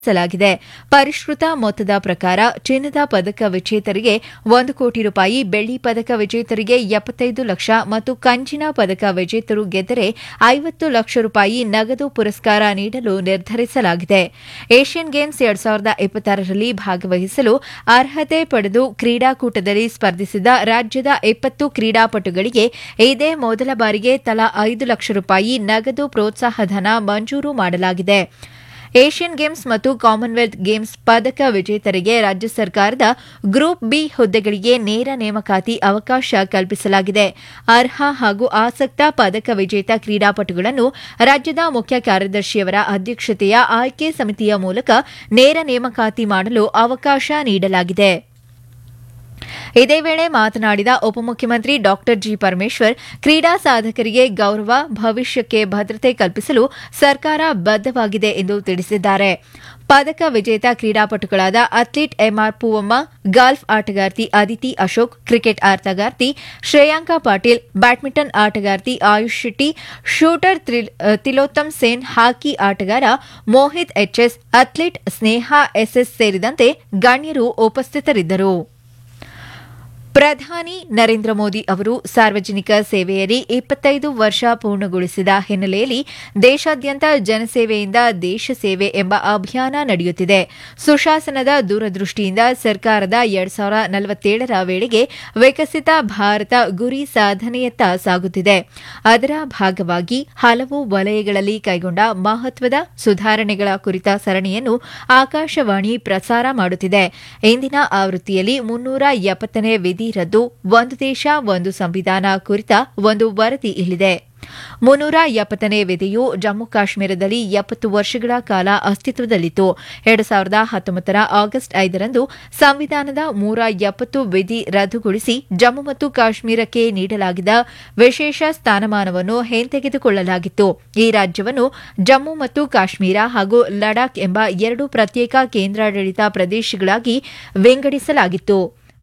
ಸಲಾಗಿದೆ ಪರಿಷ್ಕೃತ ಮೊತ್ತದ ಪ್ರಕಾರ ಚಿನ್ನದ ಪದಕ ವಿಜೇತರಿಗೆ ಒಂದು ಕೋಟಿ ರೂಪಾಯಿ ಬೆಳ್ಳಿ ಪದಕ ವಿಜೇತರಿಗೆ ಎಪ್ಪತ್ತೈದು ಲಕ್ಷ ಮತ್ತು ಕಂಚಿನ ಪದಕ ವಿಜೇತರು ಗೆದ್ದರೆ ಐವತ್ತು ಲಕ್ಷ ರೂಪಾಯಿ ನಗದು ಪುರಸ್ಕಾರ ನೀಡಲು ನಿರ್ಧರಿಸಲಾಗಿದೆ ಏಷ್ಯನ್ ಗೇಮ್ಸ್ ಎರಡ್ ಸಾವಿರದ ಇಪ್ಪತ್ತಾರರಲ್ಲಿ ಭಾಗವಹಿಸಲು ಅರ್ಹತೆ ಪಡೆದು ಕ್ರೀಡಾಕೂಟದಲ್ಲಿ ಸ್ಪರ್ಧಿಸಿದ ರಾಜ್ಯದ ಇಪ್ಪತ್ತು ಕ್ರೀಡಾಪಟುಗಳಿಗೆ ಇದೇ ಮೊದಲ ಬಾರಿಗೆ ತಲಾ ಐದು ಲಕ್ಷ ರೂಪಾಯಿ ನಗದು ಪ್ರೋತ್ಸಾಹಧನ ಮಂಜೂರು ಮಾಡಲಾಗಿದೆ ಏಷ್ಯನ್ ಗೇಮ್ಸ್ ಮತ್ತು ಕಾಮನ್ವೆಲ್ತ್ ಗೇಮ್ಸ್ ಪದಕ ವಿಜೇತರಿಗೆ ರಾಜ್ಯ ಸರ್ಕಾರದ ಗ್ರೂಪ್ ಬಿ ಹುದ್ದೆಗಳಿಗೆ ನೇರ ನೇಮಕಾತಿ ಅವಕಾಶ ಕಲ್ಪಿಸಲಾಗಿದೆ ಅರ್ಹ ಹಾಗೂ ಆಸಕ್ತ ಪದಕ ವಿಜೇತ ಕ್ರೀಡಾಪಟುಗಳನ್ನು ರಾಜ್ಯದ ಮುಖ್ಯ ಕಾರ್ಯದರ್ಶಿಯವರ ಅಧ್ಯಕ್ಷತೆಯ ಆಯ್ಕೆ ಸಮಿತಿಯ ಮೂಲಕ ನೇರ ನೇಮಕಾತಿ ಮಾಡಲು ಅವಕಾಶ ನೀಡಲಾಗಿದೆ ಇದೇ ವೇಳೆ ಮಾತನಾಡಿದ ಉಪಮುಖ್ಯಮಂತ್ರಿ ಡಾ ಜಿ ಪರಮೇಶ್ವರ್ ಕ್ರೀಡಾ ಸಾಧಕರಿಗೆ ಗೌರವ ಭವಿಷ್ಯಕ್ಕೆ ಭದ್ರತೆ ಕಲ್ಪಿಸಲು ಸರ್ಕಾರ ಬದ್ದವಾಗಿದೆ ಎಂದು ತಿಳಿಸಿದ್ದಾರೆ ಪದಕ ವಿಜೇತ ಕ್ರೀಡಾಪಟುಗಳಾದ ಅಥ್ಲೀಟ್ ಎಂಆರ್ ಪೂವಮ್ಮ ಗಾಲ್ಫ್ ಆಟಗಾರ್ತಿ ಅದಿತಿ ಅಶೋಕ್ ಕ್ರಿಕೆಟ್ ಆಟಗಾರ್ತಿ ಶ್ರೇಯಾಂಕಾ ಪಾಟೀಲ್ ಬ್ಯಾಡ್ಮಿಂಟನ್ ಆಟಗಾರ್ತಿ ಆಯುಷ್ ಶೆಟ್ಟಿ ಶೂಟರ್ ತಿಲೋತ್ತಮ್ ಸೇನ್ ಹಾಕಿ ಆಟಗಾರ Mohit HS athlete Sneha SS ಸೇರಿದಂತೆ ಗಣ್ಯರು ಉಪಸ್ಥಿತರಿದ್ದರು ಪ್ರಧಾನಿ ನರೇಂದ್ರ ಮೋದಿ ಅವರು ಸಾರ್ವಜನಿಕ ಸೇವೆಯಲ್ಲಿ ಇಪ್ಪತ್ತೈದು ವರ್ಷ ಪೂರ್ಣಗೊಳಿಸಿದ ಹಿನ್ನೆಲೆಯಲ್ಲಿ ದೇಶಾದ್ಯಂತ ಜನಸೇವೆಯಿಂದ ದೇಶ ಸೇವೆ ಎಂಬ ಅಭಿಯಾನ ನಡೆಯುತ್ತಿದೆ ಸುಶಾಸನದ ದೂರದೃಷ್ಟಿಯಿಂದ ಸರ್ಕಾರದ ಎರಡ್ ಸಾವಿರ ನಲವತ್ತೇಳರ ವೇಳೆಗೆ ವಿಕಸಿತ ಭಾರತ ಗುರಿ ಸಾಧನೆಯತ್ತ ಸಾಗುತ್ತಿದೆ ಅದರ ಭಾಗವಾಗಿ ಹಲವು ವಲಯಗಳಲ್ಲಿ ಕೈಗೊಂಡ ಮಹತ್ವದ ಸುಧಾರಣೆಗಳ ಕುರಿತ ಸರಣಿಯನ್ನು ಆಕಾಶವಾಣಿ ಪ್ರಸಾರ ಮಾಡುತ್ತಿದೆ ಇಂದಿನ ಆವೃತ್ತಿಯಲ್ಲಿ ಮುನ್ನೂರ ಎಪ್ಪತ್ತನೇ ವಿಧಿ ರದ್ದು ಒಂದು ದೇಶ ಒಂದು ಸಂವಿಧಾನ ಕುರಿತ ಒಂದು ವರದಿ ಇಲ್ಲಿದೆ ಮುನ್ನೂರ ಎಪ್ಪತ್ತನೇ ವಿಧಿಯು ಜಮ್ಮು ಕಾಶ್ಮೀರದಲ್ಲಿ ಎಪ್ಪತ್ತು ವರ್ಷಗಳ ಕಾಲ ಅಸ್ತಿತ್ವದಲ್ಲಿತ್ತು ಎರಡು ಸಾವಿರದ ಹತ್ತೊಂಬತ್ತರ ಆಗಸ್ಟ್ ಐದರಂದು ಸಂವಿಧಾನದ ಮೂರ ಎಪ್ಪತ್ತು ವಿಧಿ ರದ್ದುಗೊಳಿಸಿ ಜಮ್ಮು ಮತ್ತು ಕಾಶ್ಮೀರಕ್ಕೆ ನೀಡಲಾಗಿದ್ದ ವಿಶೇಷ ಸ್ಥಾನಮಾನವನ್ನು ಹಿಂತೆಗೆದುಕೊಳ್ಳಲಾಗಿತ್ತು ಈ ರಾಜ್ಯವನ್ನು ಜಮ್ಮು ಮತ್ತು ಕಾಶ್ಮೀರ ಹಾಗೂ ಲಡಾಖ್ ಎಂಬ ಎರಡು ಪ್ರತ್ಯೇಕ ಕೇಂದ್ರಾಡಳಿತ ಪ್ರದೇಶಗಳಾಗಿ ವಿಂಗಡಿಸಲಾಗಿತ್ತು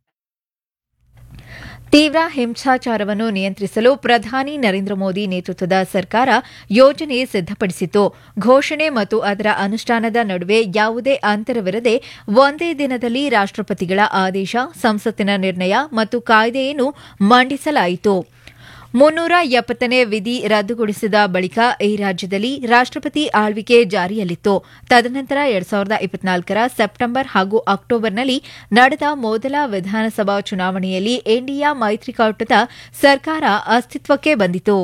ತೀವ್ರ ಹಿಂಸಾಚಾರವನ್ನು ನಿಯಂತ್ರಿಸಲು ಪ್ರಧಾನಿ ನರೇಂದ್ರ ಮೋದಿ ನೇತೃತ್ವದ ಸರ್ಕಾರ ಯೋಜನೆ ಸಿದ್ದಪಡಿಸಿತ್ತು ಘೋಷಣೆ ಮತ್ತು ಅದರ ಅನುಷ್ಠಾನದ ನಡುವೆ ಯಾವುದೇ ಅಂತರವಿರದೆ ಒಂದೇ ದಿನದಲ್ಲಿ ರಾಷ್ಟಪತಿಗಳ ಆದೇಶ ಸಂಸತ್ತಿನ ನಿರ್ಣಯ ಮತ್ತು ಕಾಯ್ದೆಯನ್ನು ಮಂಡಿಸಲಾಯಿತು ಮುನ್ನೂರ ಎಪ್ಪತ್ತನೇ ವಿಧಿ ರದ್ದುಗೊಳಿಸಿದ ಬಳಿಕ ಈ ರಾಜ್ಯದಲ್ಲಿ ರಾಷ್ಟಪತಿ ಆಳ್ವಿಕೆ ಜಾರಿಯಲ್ಲಿತ್ತು ತದನಂತರ ಎರಡ್ ಸಾವಿರದ ಇಪ್ಪತ್ನಾಲ್ಕರ ಸೆಪ್ಟೆಂಬರ್ ಹಾಗೂ ಅಕ್ಟೋಬರ್ನಲ್ಲಿ ನಡೆದ ಮೊದಲ ವಿಧಾನಸಭಾ ಚುನಾವಣೆಯಲ್ಲಿ ಎನ್ಡಿಎ ಮೈತ್ರಿಕೂಟದ ಸರ್ಕಾರ ಅಸ್ತಿತ್ವಕ್ಕೆ ಬಂದಿತು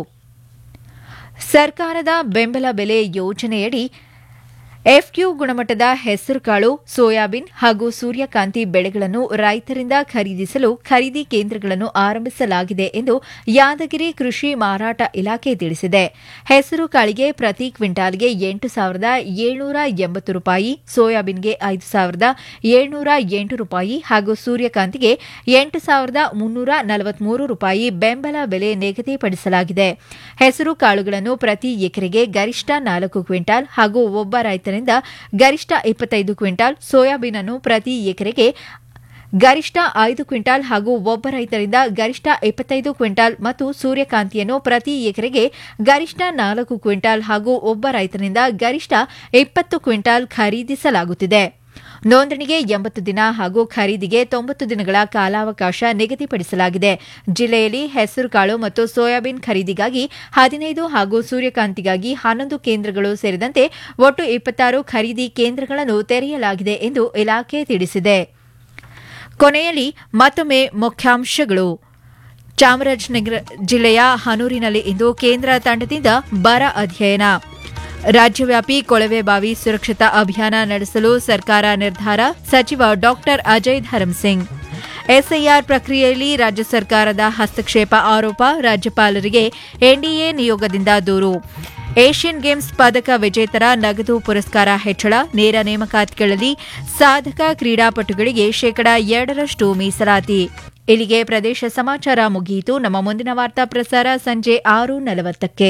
ಸರ್ಕಾರದ ಬೆಂಬಲ ಬೆಲೆ ಯೋಜನೆಯಡಿ ಎಫ್ಕ್ಯೂ ಗುಣಮಟ್ಟದ ಹೆಸರುಕಾಳು ಸೋಯಾಬೀನ್ ಹಾಗೂ ಸೂರ್ಯಕಾಂತಿ ಬೆಳೆಗಳನ್ನು ರೈತರಿಂದ ಖರೀದಿಸಲು ಖರೀದಿ ಕೇಂದ್ರಗಳನ್ನು ಆರಂಭಿಸಲಾಗಿದೆ ಎಂದು ಯಾದಗಿರಿ ಕೃಷಿ ಮಾರಾಟ ಇಲಾಖೆ ತಿಳಿಸಿದೆ ಹೆಸರು ಕಾಳಿಗೆ ಪ್ರತಿ ಕ್ವಿಂಟಾಲ್ಗೆ ಎಂಟು ಸಾವಿರದ ಏಳ್ನೂರ ಎಂಬತ್ತು ರೂಪಾಯಿ ಸೋಯಾಬೀನ್ಗೆ ಐದು ಸಾವಿರದ ಏಳ್ನೂರ ಎಂಟು ರೂಪಾಯಿ ಹಾಗೂ ಸೂರ್ಯಕಾಂತಿಗೆ ಎಂಟು ಸಾವಿರದ ಮುನ್ನೂರ ನಲವತ್ಮೂರು ರೂಪಾಯಿ ಬೆಂಬಲ ಬೆಲೆ ನಿಗದಿಪಡಿಸಲಾಗಿದೆ ಹೆಸರು ಕಾಳುಗಳನ್ನು ಪ್ರತಿ ಎಕರೆಗೆ ಗರಿಷ್ಠ ನಾಲ್ಕು ಕ್ವಿಂಟಾಲ್ ಹಾಗೂ ಒಬ್ಬ ರೈತರಿಂದ ಗರಿಷ್ಠ ಇಪ್ಪತ್ತೈದು ಕ್ವಿಂಟಾಲ್ ಸೋಯಾಬೀನ್ ಅನ್ನು ಪ್ರತಿ ಎಕರೆಗೆ ಗರಿಷ್ಠ ಐದು ಕ್ವಿಂಟಾಲ್ ಹಾಗೂ ಒಬ್ಬ ರೈತರಿಂದ ಗರಿಷ್ಠ ಇಪ್ಪತ್ತೈದು ಕ್ವಿಂಟಾಲ್ ಮತ್ತು ಸೂರ್ಯಕಾಂತಿಯನ್ನು ಪ್ರತಿ ಎಕರೆಗೆ ಗರಿಷ್ಠ ನಾಲ್ಕು ಕ್ವಿಂಟಾಲ್ ಹಾಗೂ ಒಬ್ಬ ರೈತರಿಂದ ಗರಿಷ್ಠ ಇಪ್ಪತ್ತು ಕ್ವಿಂಟಾಲ್ ಖರೀದಿಸಲಾಗುತ್ತಿದೆ ನೋಂದಣಿಗೆ ಎಂಬತ್ತು ದಿನ ಹಾಗೂ ಖರೀದಿಗೆ ತೊಂಬತ್ತು ದಿನಗಳ ಕಾಲಾವಕಾಶ ನಿಗದಿಪಡಿಸಲಾಗಿದೆ ಜಿಲ್ಲೆಯಲ್ಲಿ ಹೆಸರುಕಾಳು ಮತ್ತು ಸೋಯಾಬೀನ್ ಖರೀದಿಗಾಗಿ ಹದಿನೈದು ಹಾಗೂ ಸೂರ್ಯಕಾಂತಿಗಾಗಿ ಹನ್ನೊಂದು ಕೇಂದ್ರಗಳು ಸೇರಿದಂತೆ ಒಟ್ಟು ಇಪ್ಪತ್ತಾರು ಖರೀದಿ ಕೇಂದ್ರಗಳನ್ನು ತೆರೆಯಲಾಗಿದೆ ಎಂದು ಇಲಾಖೆ ತಿಳಿಸಿದೆ ಕೊನೆಯಲ್ಲಿ ಮತ್ತೊಮ್ಮೆ ಮುಖ್ಯಾಂಶಗಳು ಚಾಮರಾಜನಗರ ಜಿಲ್ಲೆಯ ಹನೂರಿನಲ್ಲಿ ಇಂದು ಕೇಂದ್ರ ತಂಡದಿಂದ ಬರ ಅಧ್ಯಯನ ರಾಜ್ಯವ್ಯಾಪಿ ಕೊಳವೆ ಬಾವಿ ಸುರಕ್ಷತಾ ಅಭಿಯಾನ ನಡೆಸಲು ಸರ್ಕಾರ ನಿರ್ಧಾರ ಸಚಿವ ಡಾಕ್ಟರ್ ಅಜಯ್ ಧರಂಸಿಂಗ್ ಎಸ್ಐಆರ್ ಪ್ರಕ್ರಿಯೆಯಲ್ಲಿ ರಾಜ್ಯ ಸರ್ಕಾರದ ಹಸ್ತಕ್ಷೇಪ ಆರೋಪ ರಾಜ್ಯಪಾಲರಿಗೆ ಎನ್ಡಿಎ ನಿಯೋಗದಿಂದ ದೂರು ಏಷ್ಯನ್ ಗೇಮ್ಸ್ ಪದಕ ವಿಜೇತರ ನಗದು ಪುರಸ್ಕಾರ ಹೆಚ್ಚಳ ನೇರ ನೇಮಕಾತಿಗಳಲ್ಲಿ ಸಾಧಕ ಕ್ರೀಡಾಪಟುಗಳಿಗೆ ಶೇಕಡಾ ಎರಡರಷ್ಟು ಮೀಸಲಾತಿ ಇಲ್ಲಿಗೆ ಪ್ರದೇಶ ಸಮಾಚಾರ ಮುಗಿಯಿತು ನಮ್ಮ ಮುಂದಿನ ವಾರ್ತಾ ಪ್ರಸಾರ ಸಂಜೆ ಆರು ನಲವತ್ತಕ್ಕೆ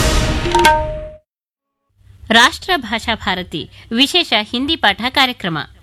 ರಾಷ್ಟ್ರ ಭಾಷಾ ಭಾರತಿ ವಿಶೇಷ ಹಿಂದಿ ಪಾಠ ಕಾರ್ಯಕ್ರಮ